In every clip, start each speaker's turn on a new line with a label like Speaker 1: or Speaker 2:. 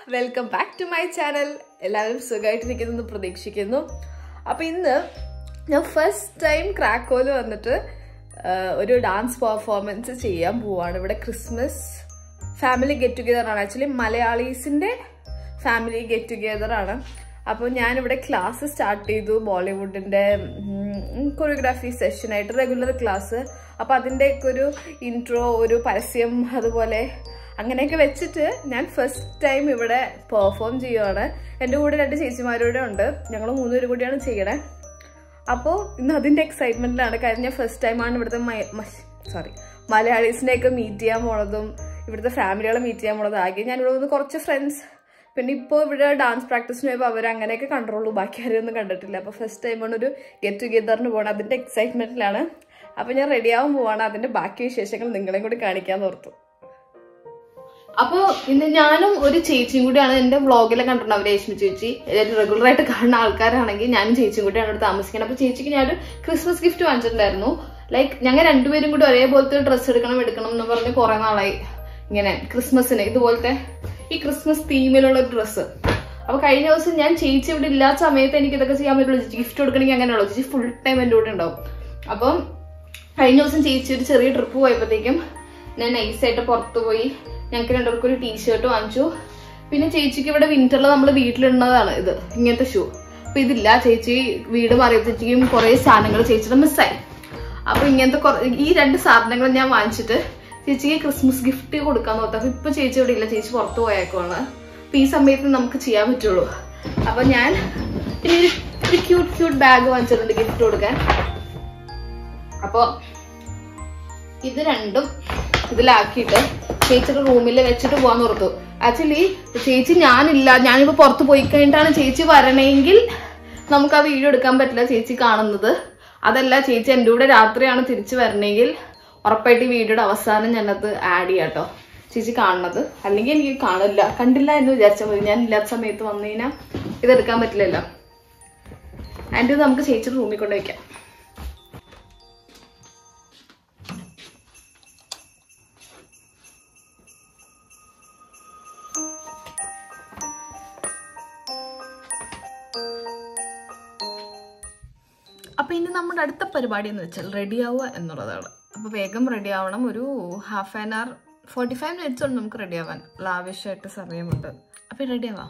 Speaker 1: Welcome back to my channel എല്ലാവരും സുഖമായിട്ടിരിക്കുന്നു പ്രതീക്ഷിക്കുന്നു അപ്പം ഇന്ന് ഞാൻ ഫസ്റ്റ് ടൈം ക്രാക്കോല് വന്നിട്ട് ആ, ഒരു ഡാൻസ് പെർഫോമൻസ് ചെയ്യാൻ പോവാണ് ഇവിടെ ക്രിസ്മസ് ഫാമിലി ഗെറ്റ് ടുഗെദർ ആണ് ആക്ച്വലി മലയാളീസിൻ്റെ ഫാമിലി ഗെറ്റ് ടുഗെദർ ആണ് അപ്പോൾ ഞാനിവിടെ ക്ലാസ് സ്റ്റാർട്ട് ചെയ്തു ബോളിവുഡിൻ്റെ കൊറിയോഗ്രാഫി സെഷനായിട്ട് റെഗുലർ ക്ലാസ് അപ്പോൾ അതിൻ്റെയൊക്കെ ഒരു ഇൻട്രോ ഒരു പരസ്യം അതുപോലെ അങ്ങനെയൊക്കെ വെച്ചിട്ട് ഞാൻ ഫസ്റ്റ് ടൈം ഇവിടെ പെർഫോം ചെയ്യുവാണ് എൻ്റെ കൂടെ രണ്ട് ചേച്ചിമാരുടെ ഉണ്ട് ഞങ്ങൾ മൂന്നുപേരും കൂടിയാണ് ചെയ്യണേ അപ്പോൾ ഇന്ന് അതിൻ്റെ എക്സൈറ്റ്മെൻറ്റിലാണ് കാര്യം ഞാൻ ഫസ്റ്റ് ടൈമാണ് ഇവിടുത്തെ സോറി മലയാളീസിനെയൊക്കെ മീറ്റ് ചെയ്യാൻ പോണതും ഇവിടുത്തെ ഫാമിലികളെ മീറ്റ് ചെയ്യാൻ പോണതും ആകെ ഞാൻ ഇവിടെ വന്ന് കുറച്ച് ഫ്രണ്ട്സ് പിന്നെ ഇപ്പോൾ ഇവിടെ ഡാൻസ് പ്രാക്ടീസിന് പോയപ്പോൾ അവർ അങ്ങനെയൊക്കെ കണ്ടുള്ളൂ ബാക്കി ആരെയൊന്നും കണ്ടിട്ടില്ല അപ്പോൾ ഫസ്റ്റ് ടൈമാണ് ഒരു ഗെറ്റ് ടുഗെദറിന് പോകണം അതിൻ്റെ എക്സൈറ്റ്മെൻറ്റിലാണ് അപ്പോൾ ഞാൻ റെഡി ആവാൻ പോവാണ് അതിൻ്റെ ബാക്കി വിശേഷങ്ങൾ നിങ്ങളെയും കൂടി കാണിക്കാൻ ഓർത്തു അപ്പോൾ ഇന്ന് ഞാനും ഒരു ചേച്ചിയും കൂടിയാണ് എൻ്റെ വ്ളോഗിലെ കണ്ടിട്ടുണ്ട് അവർ രേഷ്മി ചേച്ചി റെഗുലർ ആയിട്ട് കാണുന്ന ആൾക്കാരാണെങ്കിൽ ഞാനും ചേച്ചിയും കൂടിയാണ് ഇവിടെ താമസിക്കുന്നത് അപ്പോൾ ചേച്ചിക്ക് ഞാനൊരു ക്രിസ്മസ് ഗിഫ്റ്റ് വാങ്ങിച്ചിട്ടുണ്ടായിരുന്നു ലൈക്ക് ഞങ്ങൾ രണ്ടുപേരും കൂടി ഒരേപോലത്തെ ഡ്രസ്സ് എടുക്കണം എടുക്കണം എന്ന് പറഞ്ഞ് കുറെ നാളായി ഇങ്ങനെ ക്രിസ്മസിന് ഇതുപോലത്തെ ഈ ക്രിസ്മസ് തീമിലുള്ള ഒരു ഡ്രസ്സ് അപ്പൊ കഴിഞ്ഞ ദിവസം ഞാൻ ചേച്ചി ഇവിടെ ഇല്ലാത്ത സമയത്ത് എനിക്ക് ഇതൊക്കെ ചെയ്യാൻ പറ്റുള്ളൂ ഗിഫ്റ്റ് കൊടുക്കണമെങ്കിൽ അങ്ങനെയുള്ളൂ ചേച്ചി ഫുൾ ടൈം എൻ്റെ കൂടെ ഉണ്ടാവും അപ്പം കഴിഞ്ഞ ദിവസം ചേച്ചി ഒരു ചെറിയ ട്രിപ്പ് പോയപ്പോഴത്തേക്കും ഞാൻ നൈസായിട്ട് പുറത്ത് പോയി ഞങ്ങൾക്ക് രണ്ടുപേർക്കും ഒരു ടീഷർട്ട് വാങ്ങിച്ചു പിന്നെ ചേച്ചിക്ക് ഇവിടെ വിന്ററിൽ നമ്മൾ വീട്ടിലിടുന്നതാണ് ഇത് ഇങ്ങനത്തെ ഷൂ അപ്പൊ ഇതില്ല ചേച്ചി വീട് മാറിയപ്പോഴത്തേക്കും കുറെ സാധനങ്ങൾ ചേച്ചിയുടെ മിസ്സായി അപ്പൊ ഇങ്ങനത്തെ കുറെ- ഈ രണ്ട് സാധനങ്ങൾ ഞാൻ വാങ്ങിച്ചിട്ട് ചേച്ചിക്ക് ക്രിസ്മസ് ഗിഫ്റ്റ് കൊടുക്കാൻ നോക്കാം അപ്പൊ ഇപ്പൊ ചേച്ചി ഇവിടെ ഇല്ല ചേച്ചി പുറത്ത് പോയേക്കാണ് അപ്പൊ ഈ സമയത്ത് നമുക്ക് ചെയ്യാൻ പറ്റുള്ളൂ അപ്പൊ ഞാൻ പിന്നെ ഒരു- ഒരു ക്യൂട്ട് ക്യൂട്ട് ബാഗ് വാങ്ങിച്ചിട്ടുണ്ട് ഗിഫ്റ്റ് കൊടുക്കാൻ അപ്പൊ ഇത് രണ്ടും ഇതിലാക്കിയിട്ട് ചേച്ചിയുടെ റൂമിൽ വെച്ചിട്ട് പോകാൻ ഓർത്തു ആക്ച്വലി ചേച്ചി ഞാനില്ല ഞാനിപ്പോ പുറത്ത് പോയി കഴിഞ്ഞിട്ടാണ് ചേച്ചി വരണമെങ്കിൽ നമുക്ക് ആ വീഡിയോ എടുക്കാൻ പറ്റില്ല ചേച്ചി കാണുന്നത് അതല്ല ചേച്ചി എൻ്റെ കൂടെ രാത്രിയാണ് തിരിച്ചു വരണമെങ്കിൽ ഉറപ്പായിട്ട് ഈ വീഡിയോയുടെ അവസാനം ഞാനത് ആഡ് ചെയ്യാം കേട്ടോ ചേച്ചി കാണുന്നത് അല്ലെങ്കിൽ എനിക്ക് കാണില്ല കണ്ടില്ല എന്ന് വിചാരിച്ചാൽ മതി ഞാൻ ഇല്ലാത്ത സമയത്ത് വന്നു കഴിഞ്ഞാൽ ഇതെടുക്കാൻ പറ്റില്ലല്ലോ ആൻഡ് ഇത് നമുക്ക് ചേച്ചിയുടെ റൂമിൽ കൊണ്ട് വയ്ക്കാം അപ്പൊ ഇനി നമ്മുടെ അടുത്ത പരിപാടി എന്ന് വെച്ചാൽ റെഡി ആവുക എന്നുള്ളതാണ് അപ്പൊ വേഗം റെഡി ആവണം ഒരു half an hour forty five minutes ഉണ്ട് നമുക്ക് റെഡി ആവാൻ ലാവിഷായിട്ട് സമയമുണ്ട് അപ്പൊ റെഡി ആവാം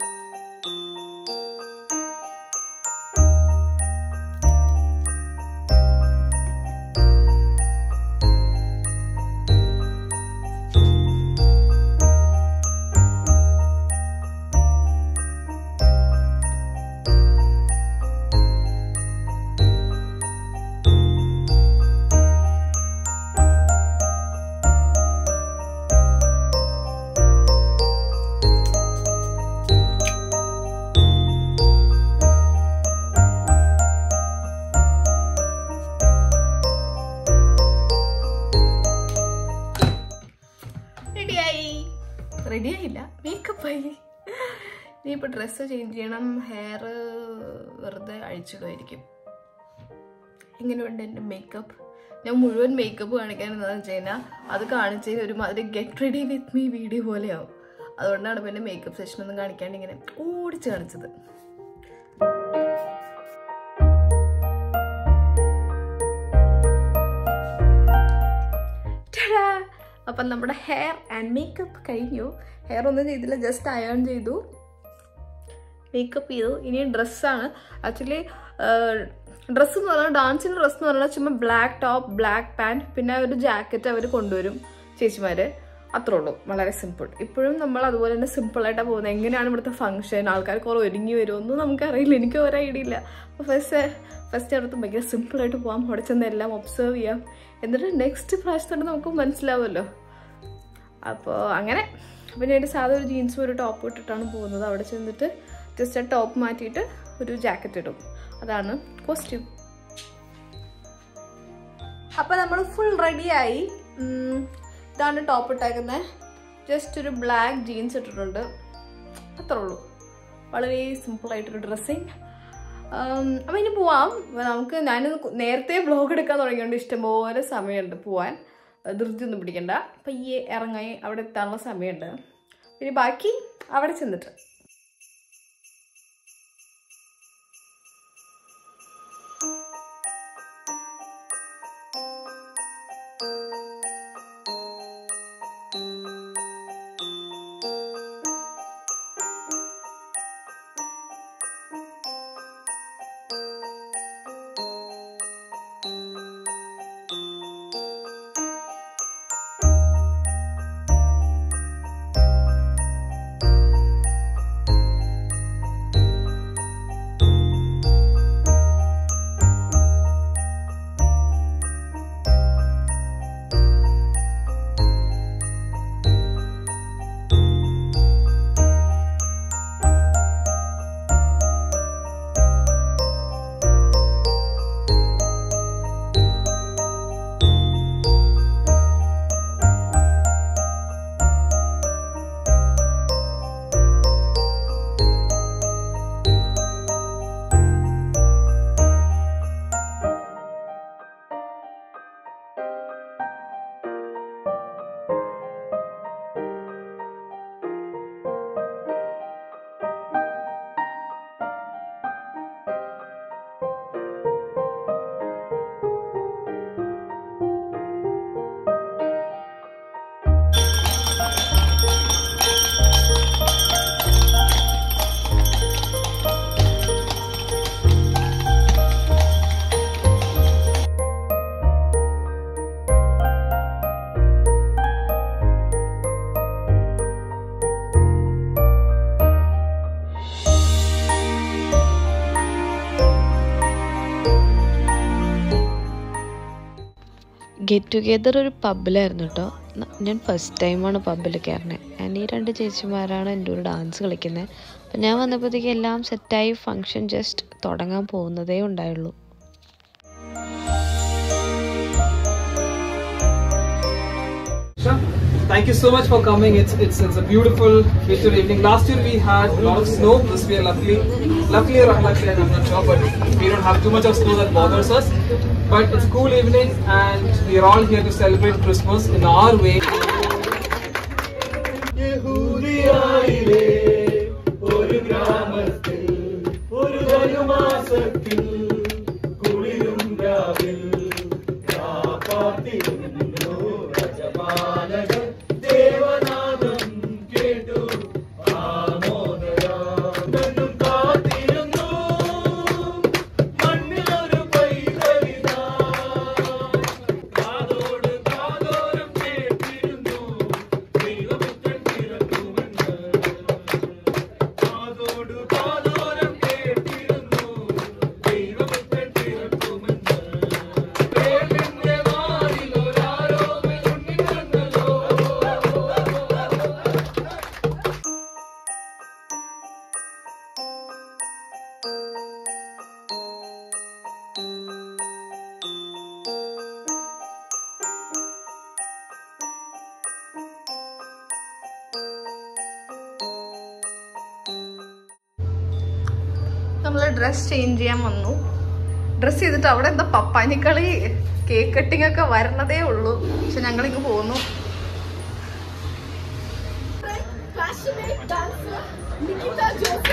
Speaker 1: റെഡിയായി റെഡിയായില്ല മേക്കപ്പ് ആയി ഇനിയിപ്പോൾ ഡ്രസ്സ് ചേഞ്ച് ചെയ്യണം ഹെയർ വെറുതെ അഴിച്ചിടുമായിരിക്കും എങ്ങനെയുണ്ട് എൻ്റെ മേക്കപ്പ് ഞാൻ മുഴുവൻ മേക്കപ്പ് കാണിക്കാൻ എന്താണെന്ന് വെച്ച് കഴിഞ്ഞാൽ അത് കാണിച്ച് ഒരുമാതിരി get ready with me video പോലെയാവും അതുകൊണ്ടാണ് പിന്നെ മേക്കപ്പ് സെഷൻ ഒന്നും കാണിക്കാണ്ട് ഇങ്ങനെ ഓടിച്ച് കാണിച്ചത് ടാ! അപ്പം നമ്മുടെ ഹെയർ ആൻഡ് മേക്കപ്പ് കഴിഞ്ഞു ഹെയർ ഒന്നും ചെയ്തില്ല ജസ്റ്റ് അയൺ ചെയ്തു മേക്കപ്പ് ചെയ്തു ഇനി ഡ്രസ്സാണ് ആക്ച്വലി ഡ്രസ്സ് എന്ന് പറഞ്ഞാൽ ഡാൻസിൻ്റെ ഡ്രസ്സ് എന്ന് പറഞ്ഞാൽ ചുമ്മാ ബ്ലാക്ക് ടോപ്പ് ബ്ലാക്ക് പാൻറ് പിന്നെ ഒരു ജാക്കറ്റ് അവർ കൊണ്ടുവരും ചേച്ചിമാർ അത്രേ ഉള്ളൂ വളരെ സിമ്പിൾ ഇപ്പോഴും നമ്മൾ അതുപോലെ തന്നെ സിമ്പിളായിട്ടാണ് പോകുന്നത് എങ്ങനെയാണ് ഇവിടുത്തെ ഫംഗ്ഷൻ ആൾക്കാർ കുറേ ഒരുങ്ങി വരുമോ ഒന്നും നമുക്കറിയില്ല എനിക്ക് ഒരു ഐഡിയ ഇല്ല അപ്പോൾ ഫസ്റ്റ് ഫസ്റ്റ് അവിടുത്തെ ഭയങ്കര സിമ്പിളായിട്ട് പോകാം അവിടെ ചെന്ന് എല്ലാം ഒബ്സർവ് ചെയ്യാം എന്നിട്ട് നെക്സ്റ്റ് പ്രാവശ്യത്തോടെ നമുക്ക് മനസ്സിലാവുമല്ലോ അപ്പോൾ അങ്ങനെ അപ്പോൾ ഞാൻ ഒരു സാധാ ഒരു ജീൻസും ഒരു ടോപ്പ് ഇട്ടിട്ടാണ് പോകുന്നത് അവിടെ ചെന്നിട്ട് ജസ്റ്റ് ആ ടോപ്പ് മാറ്റിയിട്ട് ഒരു ജാക്കറ്റ് ഇടും അതാണ് കോസ്റ്റ്യൂം അപ്പോൾ നമ്മൾ ഫുൾ റെഡിയായി ഇതാണ് ടോപ്പ് ഇട്ടേക്കുന്നത് ജസ്റ്റ് ഒരു ബ്ലാക്ക് ജീൻസ് ഇട്ടിട്ടുണ്ട് അത്രേ ഉള്ളൂ വളരെ സിമ്പിളായിട്ടൊരു ഡ്രസ്സിങ് അപ്പം ഇനി പോവാം അപ്പൊ നമുക്ക് ഞാനിത് നേരത്തെ ബ്ലോഗ് എടുക്കാൻ തുടങ്ങിയോണ്ട് ഇഷ്ടംപോലെ സമയമുണ്ട് പോവാൻ ധൃതി ഒന്നും പിടിക്കണ്ട പയ്യെ ഇറങ്ങി അവിടെ എത്താനുള്ള സമയമുണ്ട് ഇനി ബാക്കി അവിടെ ചെന്നിട്ട്
Speaker 2: ഗെറ്റ് ടുഗെദർ ഒരു പബ്ബിലായിരുന്നു കേട്ടോ ന- ഞാൻ ഫസ്റ്റ് ടൈമാണ് പബ്ബിൽ കയറുന്നത് ഞാൻ ഈ രണ്ട് ചേച്ചിമാരാണ് എൻ്റെ ഒരു ഡാൻസ് കളിക്കുന്നത് അപ്പം ഞാൻ വന്നപ്പോഴത്തേക്ക് എല്ലാം സെറ്റായി ഫങ്ഷൻ ജസ്റ്റ് തുടങ്ങാൻ പോകുന്നതേ ഉണ്ടായുള്ളൂ
Speaker 3: Thank you so much for coming. It's it's it's a beautiful winter evening. Last year we had a lot of snow. This year, luckily, luckily or unluckily, I'm not sure, but we don't have too much of snow that bothers us. But it's a cool evening, and we are all here to celebrate Christmas in our way.
Speaker 4: യഹൂദിയായിലെ ഒരു ഗ്രാമത്തിൽ ഒരു ധനുമാസത്തിൽ കുളിരും രാവിൽ കാത്തിരുന്നു രജമാനകൾ ദേവനാദം കേട്ടു ആമോദയാനും കാത്തിരുന്നു മണ്ണിലൊരു പൈതലിതാ കാതോട് കാതോരം കേട്ടിരുന്നു ദൈവപുത്രൻ പിറക്കുമെന്ന് കാതോട് കാതോരം കേട്ടിരുന്നു ദൈവപുത്രൻ പിറക്കുമെന്ന് വേലിന്റെ വാതിലൊരാരോമൽ ഉണ്ണിക്കണ്ണലോ
Speaker 1: നമ്മൾ ഡ്രസ് ചേഞ്ച് ചെയ്യാൻ വന്നു ഡ്രസ് ചെയ്തിട്ട് അവിടെ എന്താ പപ്പാനിക്കളി കേക്ക് കട്ടിംഗ് ഒക്കെ വരണതേ ഉള്ളൂ പക്ഷെ ഞങ്ങളിങ്ങ് പോകുന്നു
Speaker 5: passionate dancer Nikita Joseph.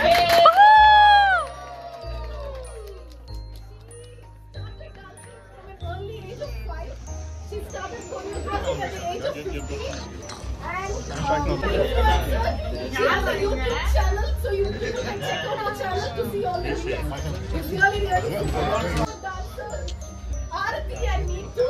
Speaker 5: Started dancing from an early age of five. She started choreographing at the age of 15. And um, influencer. she has a YouTube channel, so you people can check out her channel to see all the videos. It's really, really super. Dancer Aarti and Neetu.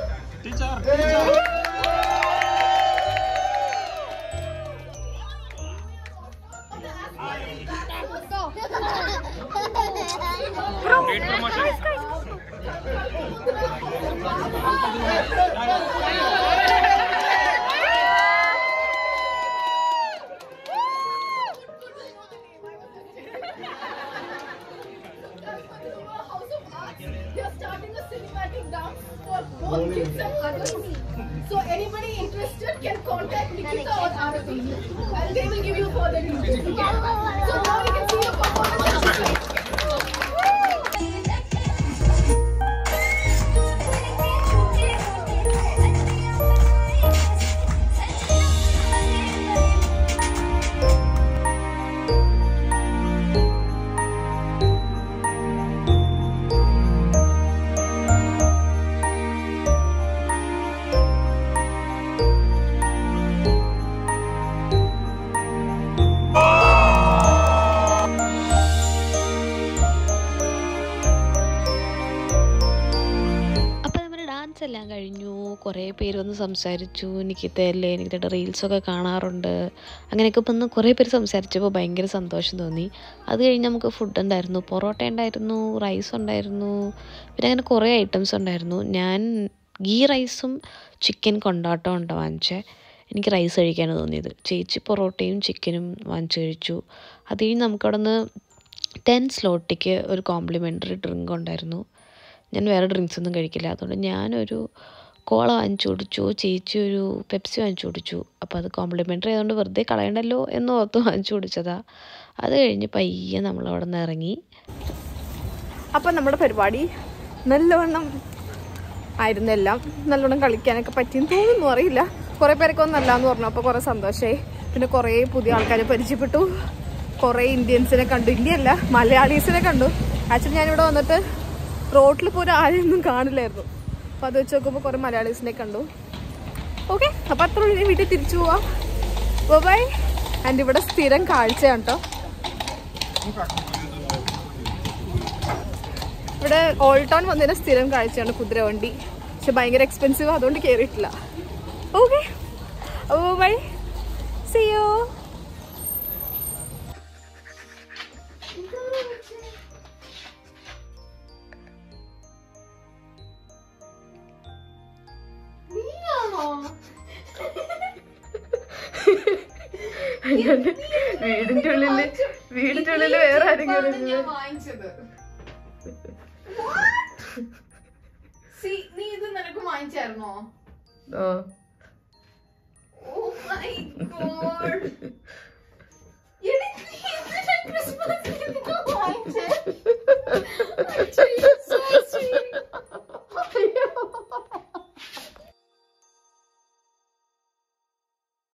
Speaker 5: They are starting a cinematic dance for both kids and adults. So anybody interested can contact Nikita or Aarti and they will give you further details. Okay? So now you can see your performance.
Speaker 6: Thank you.
Speaker 2: Dance എല്ലാം കഴിഞ്ഞു കുറേ പേര് വന്ന് സംസാരിച്ചു നിക്കിത്തയല്ലേ നിക്കിത്തയുടെ റീൽസൊക്കെ കാണാറുണ്ട് അങ്ങനെയൊക്കെ ഇപ്പം ഒന്ന് കുറേ പേര് സംസാരിച്ചപ്പോൾ ഭയങ്കര സന്തോഷം തോന്നി അത് കഴിഞ്ഞ് നമുക്ക് ഫുഡ് ഉണ്ടായിരുന്നു പൊറോട്ട ഉണ്ടായിരുന്നു റൈസ് ഉണ്ടായിരുന്നു പിന്നെ അങ്ങനെ കുറേ ഐറ്റംസ് ഉണ്ടായിരുന്നു ഞാൻ ഗീ റൈസും ചിക്കൻ കൊണ്ടാട്ടം ഉണ്ട് വാങ്ങിച്ചേ എനിക്ക് റൈസ് കഴിക്കാനാണ് തോന്നിയത് ചേച്ചി പൊറോട്ടയും ചിക്കനും വാങ്ങിച്ചു കഴിച്ചു അത് കഴിഞ്ഞ് നമുക്കവിടെ നിന്ന് ടെൻ സ്ലോട്ടിക്ക് ഒരു കോംപ്ലിമെൻ്ററി ഡ്രിങ്ക് ഉണ്ടായിരുന്നു ഞാൻ വേറെ ഡ്രിങ്ക്സ് ഒന്നും കഴിക്കില്ല അതുകൊണ്ട് ഞാനൊരു കോള വാങ്ങിച്ചു കുടിച്ചു ചേച്ചി ഒരു പെപ്സി വാങ്ങിച്ചു കുടിച്ചു അപ്പോൾ അത് കോംപ്ലിമെൻ്ററി ആയതുകൊണ്ട് വെറുതെ കളയണ്ടല്ലോ എന്ന് ഓർത്ത് വാങ്ങിച്ചു കുടിച്ചതാ അത് കഴിഞ്ഞ് പയ്യെ നമ്മൾ അവിടെ നിന്ന് ഇറങ്ങി
Speaker 1: അപ്പം നമ്മുടെ പരിപാടി നല്ലവണ്ണം ആയിരുന്നു എല്ലാം നല്ലവണ്ണം കളിക്കാനൊക്കെ പറ്റിയെന്ന് തോന്നുന്നു അറിയില്ല കുറേ പേരൊക്കെ ഒന്നും അല്ലാന്ന് പറഞ്ഞു അപ്പോൾ കുറേ സന്തോഷമായി പിന്നെ കുറേ പുതിയ ആൾക്കാരെ പരിചയപ്പെട്ടു കുറേ ഇന്ത്യൻസിനെ കണ്ടു ഇന്ത്യയല്ല മലയാളീസിനെ കണ്ടു ആക്ച്വലി ഞാനിവിടെ വന്നിട്ട് റോട്ടിൽ പോലും ആരെയൊന്നും കാണില്ലായിരുന്നു അപ്പോൾ അത് വെച്ച് നോക്കുമ്പോൾ കുറേ മലയാളീസിനെ കണ്ടു ഓക്കെ അപ്പോൾ അത്ര ഉള്ളൂ. ഇനി വീട്ടിൽ തിരിച്ചു പോവാം ബൈ ആൻഡ് ഇവിടെ സ്ഥിരം കാഴ്ചയാണ് കേട്ടോ ഇവിടെ ഓൾഡ് ടൗൺ വന്നതിന് സ്ഥിരം കാഴ്ചയാണ് കുതിരവണ്ടി പക്ഷെ ഭയങ്കര എക്സ്പെൻസീവ് അതുകൊണ്ട് കയറിയിട്ടില്ല ഓക്കെ ഓ ബൈ സിയോ വീടിന്റെ ഉള്ളില് വീടിന്റെ ഉള്ളില് വേറെ ആരെങ്കിലും
Speaker 5: വാങ്ങിച്ചത് നീ ഇത് നിനക്ക് വാങ്ങിച്ചായിരുന്നോ
Speaker 1: ഓ
Speaker 5: ഓ മൈ ഗോഡ്